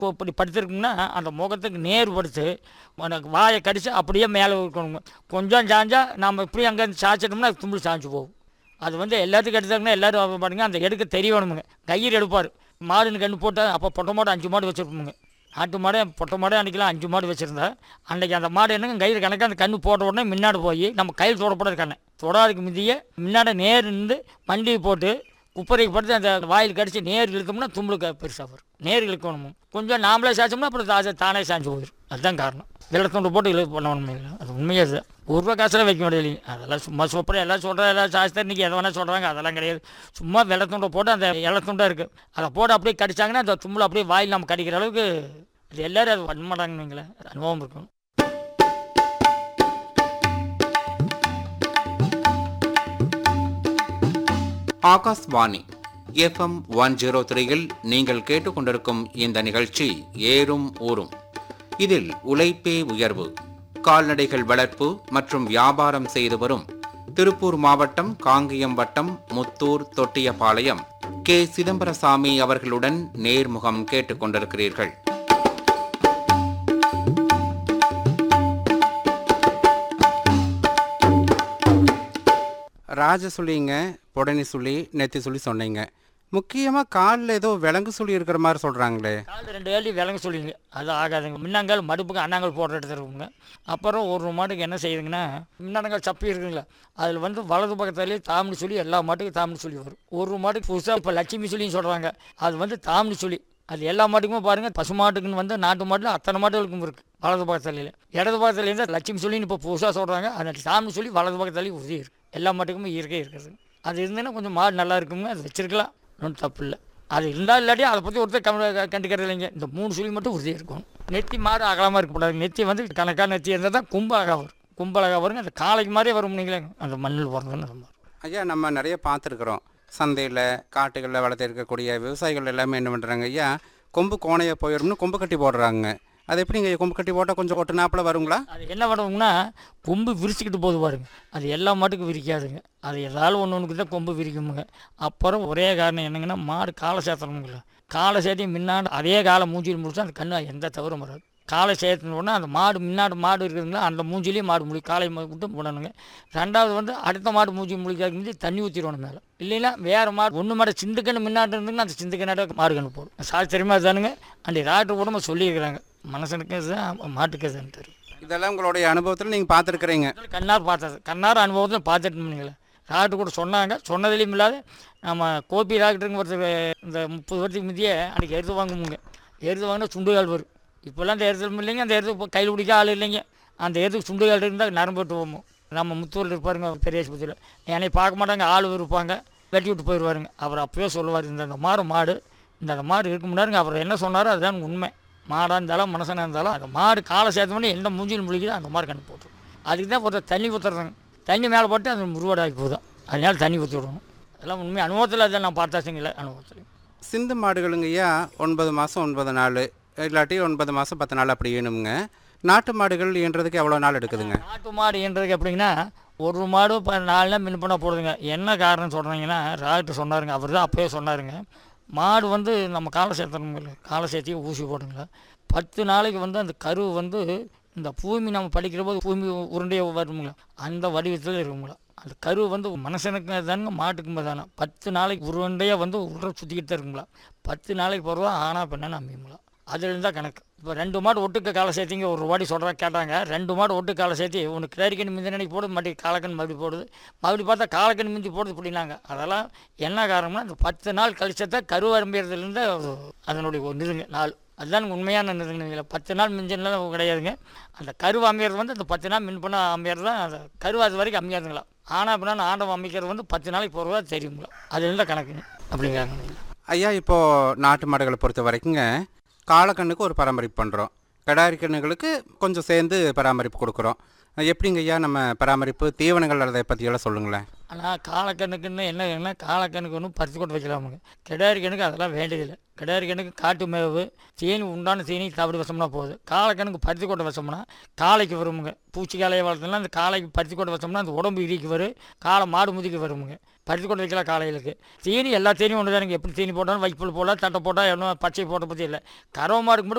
கொ- இப்படி படுத்துருக்குங்கன்னா அந்த முகத்துக்கு நேர் படுத்து உனக்கு வாயை கடிச்சு அப்படியே மேலே இருக்கணுங்க கொஞ்சம் சாஞ்சா நம்ம இப்படி அங்கேருந்து சாய்ச்சிட்டோம்னா அது தும்பி சாஞ்சு போகும் அது வந்து எல்லாத்துக்கும் எடுத்தாங்கன்னா எல்லாரும் பாருங்க அந்த எடுக்க தெரியணுமுங்க கயிறு எடுப்பார் மாடுன்னு கண்ணு போட்டால் அப்போ பொட்டை மாடு அஞ்சு மாடு வச்சுருப்போமுங்க நாட்டு மாடே பொட்டை மாடே அன்றைக்கெலாம் அஞ்சு மாடு வச்சுருந்தா அன்றைக்கி அந்த மாடு என்னங்க கயிறு கணக்காக அந்த கண்ணு போட்ட உடனே முன்னாடி போய் நம்ம கையில் தொடப்படாது கண்ணை தொடாதுக்கு முந்தைய முன்னாடி நேர் இருந்து மண்டி போட்டு குப்பரைக்கு படுத்து அந்த வாயில் கடிச்சு நேர் இழுத்தோம்னா தும்பலுக்கு பெருசாக வரும் நேர் இழுக்கணும் கொஞ்சம் நாமளே சாய்ச்சோம்னா அப்புறம் தா- தானே சாஞ்சு போயிடும் அதுதான் காரணம் வெள்ளத்துண்டு போட்டு இழு பண்ணணும் இல்லை அது உண்மையாக அது ஒரு ரூபா காசுலாம் வைக்க முடியலைங்க அதெல்லாம் சும்மா சூப்பராக எல்லாம் சொல்கிற எல்லாம் சாய்ச்சி இன்றைக்கி எதை வேணால் சொல்கிறாங்க அதெல்லாம் கிடையாது சும்மா வெள்ளத்துண்டை போட்டு அந்த இலத்துண்டா இருக்குது அதை போட்டு அப்படியே கடிச்சாங்கன்னா அந்த தும்பல் அப்படியே வாயில் நம்ம கடிக்கிற அளவுக்கு அது எல்லாரும் அது பண்ண மாட்டாங்கன்னு வைங்களேன் அது அனுபவம் இருக்கும் ஆகாஷ்வாணி எஃப்எம் ஒன் ஜீரோ த்ரீயில் நீங்கள் கேட்டுக்கொண்டிருக்கும் இந்த நிகழ்ச்சி ஏறும் ஊரும் இதில் உழைப்பே உயர்வு கால்நடைகள் வளர்ப்பு மற்றும் வியாபாரம் செய்து வரும் திருப்பூர் மாவட்டம் காங்கேயம் வட்டம் முத்தூர் தொட்டியபாளையம் கே சிதம்பரசாமி அவர்களுடன் நேர்முகம் கேட்டுக்கொண்டிருக்கிறீர்கள் ராஜ சொல்லிங்க புடனி சொல்லி நெத்தி சொல்லி சொன்னீங்க முக்கியமாக காலில் ஏதோ விலங்கு சொல்லி இருக்கிற மாதிரி சொல்கிறாங்களே காலில் ரெண்டு வேலி விலங்க சொல்லிங்க அது ஆகாதுங்க முன்னாங்கால் மடுப்புக்கு அண்ணாங்கால் போடுற இடத்துல இருக்குங்க அப்புறம் ஒரு மாட்டுக்கு என்ன செய்யுதுங்கன்னா முன்னாங்கால் சப்பி இருக்குங்களா அதில் வந்து வலது பக்கத்துலேயே தாம்னு சொல்லி எல்லா மாட்டுக்கும் தாம்னு சொல்லி வரும் ஒரு மாட்டுக்கு புதுசாக இப்போ லட்சுமி சொல்லின்னு சொல்கிறாங்க அது வந்து தாம்னு சொல்லி அது எல்லா மாட்டுக்குமே பாருங்கள் பசு மாட்டுக்குன்னு வந்து நாட்டு மாட்டில் அத்தனை மாட்டுகளுக்கும் இருக்குது வலது பக்கத்துலையில் இடது பக்கத்துலேருந்து லட்சுமி சொல்லின்னு இப்போ புதுசாக சொல்கிறாங்க அது தாம்னு சொல்லி வலது பக்கத்துலேயும் உறுதி இருக்குது எல்லா மாட்டுக்குமே இயற்கை இருக்குது அது இருந்ததுன்னா கொஞ்சம் மாடு நல்லா இருக்குங்க அது வச்சிருக்கலாம் ஒன்றும் தப்பு இல்லை அது இருந்தால் இல்லாட்டி அதை பற்றி ஒருத்தர் கம் கண்டுக்கிறது இல்லைங்க இந்த மூணு சுழி மட்டும் உறுதியாக இருக்கும் நெத்தி மாடு அகலமாக இருக்கக்கூடாது நெத்தி வந்து கணக்கான நெத்தி இருந்தால் தான் கும்பு அழகாக வரும் கும்பு அழகாக வருங்க அந்த காளைக்கு மாதிரியே வரும் நீங்களே அந்த மண்ணில் பிறந்ததுன்னு ரொம்ப ஐயா நம்ம நிறைய பார்த்துருக்குறோம் சந்தையில் காட்டுகளில் வளர்த்து இருக்கக்கூடிய விவசாயிகள் எல்லாமே என்ன பண்ணுறாங்க ஐயா கொம்பு கோணையாக போயிடும்னு கொம்பு கட்டி போடுறாங்க அது எப்படிங்க ஐயா கொம்பு கட்டி போட்டால் கொஞ்சம் ஒட்டு நாப்பில் வருங்களா அது என்ன பண்ணுவோம்னா கொம்பு விரிச்சுக்கிட்டு போகுது பாருங்க அது எல்லா மாட்டுக்கும் விரிக்காதுங்க அது ஏதாவது ஒன்று ஒன்றுக்கு தான் கொம்பு விரிக்குமுங்க அப்புறம் ஒரே காரணம் என்னங்கன்னா மாடு காலை சேர்த்தணுங்கள காலை சேர்த்தி முன்னாடி அதே காலை மூஞ்சியில் முடிச்சா அந்த கண்ணு எந்த தவறும் வராது காலை சேர்த்துன உடனே அந்த மாடு முன்னாடி மாடு இருக்குதுங்களா அந்த மூஞ்சிலேயே மாடு முழி காலை ம- விட்டு போடணுங்க ரெண்டாவது வந்து அடுத்த மாடு மூஞ்சி முழிக்கிறதுக்கு முந்தி தண்ணி ஊற்றிடணும் மேலே இல்லைன்னா வேறு மாடு ஒன்று மாடு சிந்துக்கண்ணு முன்னாடி இருந்துங்கன்னா அந்த சிந்துக்கண்ணாட மாடு கண்ணு போடும் சாஸ்திரமாக தானுங்க அந்த டாக்டர் கூட சொல்லியிருக்கிறாங்க மனுஷனுக்கு இதுதான் மாட்டுக்கு இதுன்னு தெரியும் இதெல்லாம் உங்களுடைய அனுபவத்தில் நீங்கள் பார்த்துருக்குறீங்க முதல்ல கண்ணார் பார்த்தது கண்ணார் அனுபவத்தில் பார்த்துட்டு இருந்தீங்களே டாக்டர் கூட சொன்னாங்க சொன்னதுலேயும் இல்லாத நம்ம கோபி டாக்டருங்க ஒருத்தர் இந்த முப்பது வருஷத்துக்கு முந்தையே அன்றைக்கி எடுத்து வாங்குமுங்க எடுத்து வாங்கினா சுண்டுகால் வரும் இப்போல்லாம் அந்த எடுத்து இல்லைங்க அந்த எடுத்து இப்போ கையில் பிடிக்க ஆள் இல்லைங்க அந்த எடுத்து சுண்டுகால் இருந்தால் நரம்பு விட்டு போகும் நம்ம முத்தூரில் இருப்பாருங்க பெரிய ஆஸ்பத்திரியில் என்னை பார்க்க மாட்டாங்க ஆள் இருப்பாங்க வெட்டி விட்டு போயிடுவாருங்க அவர் அப்போயே சொல்லுவார் இந்த இந்த மாடு மாடு இந்த அந்த மாடு இருக்க முன்னாருங்க அவர் என்ன சொன்னாரோ அதுதான் உண்மை மாடாக இருந்தாலும் மனுஷனாக இருந்தாலும் அந்த மாடு காலை சேர்த்த பண்ணி எந்த மூஞ்சியில் முழிக்குதோ அந்த மாதிரி கண்ணு போட்டுரும் அதுக்கு தான் ஒருத்தர் தண்ணி ஊற்றுறாங்க தண்ணி மேலே போட்டு அது முருவாடாகி போதும் அதனால தண்ணி ஊற்றி விடணும் அதெல்லாம் உண்மை அனுபவத்தில் அதை நான் பார்த்தாச்சுங்களே அனுபவத்தில் சிந்து மாடுகளுங்க ஐயா ஒன்பது மாதம் ஒன்பது நாள் இல்லாட்டி ஒன்பது மாதம் பத்து நாள் அப்படி வேணுங்க நாட்டு மாடுகள் ஈன்றதுக்கு எவ்வளோ நாள் எடுக்குதுங்க நாட்டு மாடு ஈன்றதுக்கு எப்படிங்கன்னா ஒரு மாடு இப்போ நாலு நாள் மின் பண்ண போடுதுங்க என்ன காரணம் சொல்கிறீங்கன்னா டாக்டர் சொன்னாருங்க அவர் தான் அப்போயே சொன்னாருங்க மாடு வந்து நம்ம காலை சேர்த்தணுங்கள காலை சேர்த்தி ஊசி போடுங்களா பத்து நாளைக்கு வந்து அந்த கரு வந்து இந்த பூமி நம்ம படிக்கிற போது பூமி உருண்டையாக வருங்களா அந்த வடிவத்தில் இருக்குங்களா அந்த கரு வந்து மனுஷனுக்கு தானுங்க மாட்டுக்கும் தானே பத்து நாளைக்கு உருண்டையாக வந்து உருண்டை சுற்றிக்கிட்டு தான் இருக்குங்களா பத்து நாளைக்கு போகிறதா ஆனா பெண்ணா நம்பிங்களா அதுலேருந்து தான் கணக்கு இப்போ ரெண்டு மாடு ஒட்டுக்கு காலை சேர்த்திங்க ஒரு வாடி சொல்கிறா கேட்டாங்க ரெண்டு மாடு ஒட்டு காலை சேர்த்தி ஒன்று கிளரிக்கணி மிந்தி நினைக்கு போடுது மறுபடி காலக்கண் மறுபடி போடுது மறுபடி பார்த்தா காலக்கண் மிந்தி போடுது இப்படினாங்க அதெல்லாம் என்ன காரணம்னா இந்த பத்து நாள் கழிச்சதான் கருவரம்பியதுலேருந்து அதனுடைய ஒரு நிறுங்க நாள் அதுதான் உண்மையான நிறுங்க பத்து நாள் மிஞ்சினலாம் கிடையாதுங்க அந்த கரு அமையிறது வந்து அந்த பத்து நாள் மின் பண்ண அமையிறது தான் அந்த கரு அது வரைக்கும் அமையாதுங்களா ஆனால் அப்படின்னா ஆண்டவன் அமைக்கிறது வந்து பத்து நாளைக்கு போகிறதா தெரியுங்களா அதுலேருந்து கணக்குங்க அப்படிங்கிறாங்க ஐயா இப்போது நாட்டு மாடுகளை பொறுத்த வரைக்குங்க காலக்கண்ணுக்கு ஒரு பராமரிப்பு பண்ணுறோம் கிடாரி கண்ணுகளுக்கு கொஞ்சம் சேர்ந்து பராமரிப்பு கொடுக்குறோம் எப்படிங்க ஐயா நம்ம பராமரிப்பு தீவனங்கள் அதை பற்றியெல்லாம் சொல்லுங்களேன் ஆனால் காலக்கண்ணுக்குன்னு என்ன என்ன காலக்கண்ணுக்கு ஒன்றும் பறித்து கொண்டு வைக்கலாமுங்க கிடாரி கண்ணுக்கு அதெல்லாம் வேண்டியதில்லை கிடாரி கண்ணுக்கு காட்டு மேவு தீனி உண்டான தீனி தவிடு வச்சோம்னா போதும் காலக்கண்ணுக்கு பருத்தி கொண்டு வச்சோம்னா காளைக்கு வருமுங்க பூச்சி காளையை வளர்த்தோம்னா அந்த காளைக்கு பருத்தி கொண்டு வச்சோம்னா அந்த உடம்பு இடிக்கு வரும் காலை மாடு முதிக்கு வருமுங்க பருத்தி கொண்டு வைக்கலாம் காலையிலுக்கு தீனி எல்லா தீனியும் ஒன்று தானுங்க எப்படி தீனி போட்டாலும் வைக்கப்புல் போடலாம் தட்டை போட்டால் என்ன பச்சை போட்ட பற்றி இல்லை கறவை மாடுக்கு மட்டும்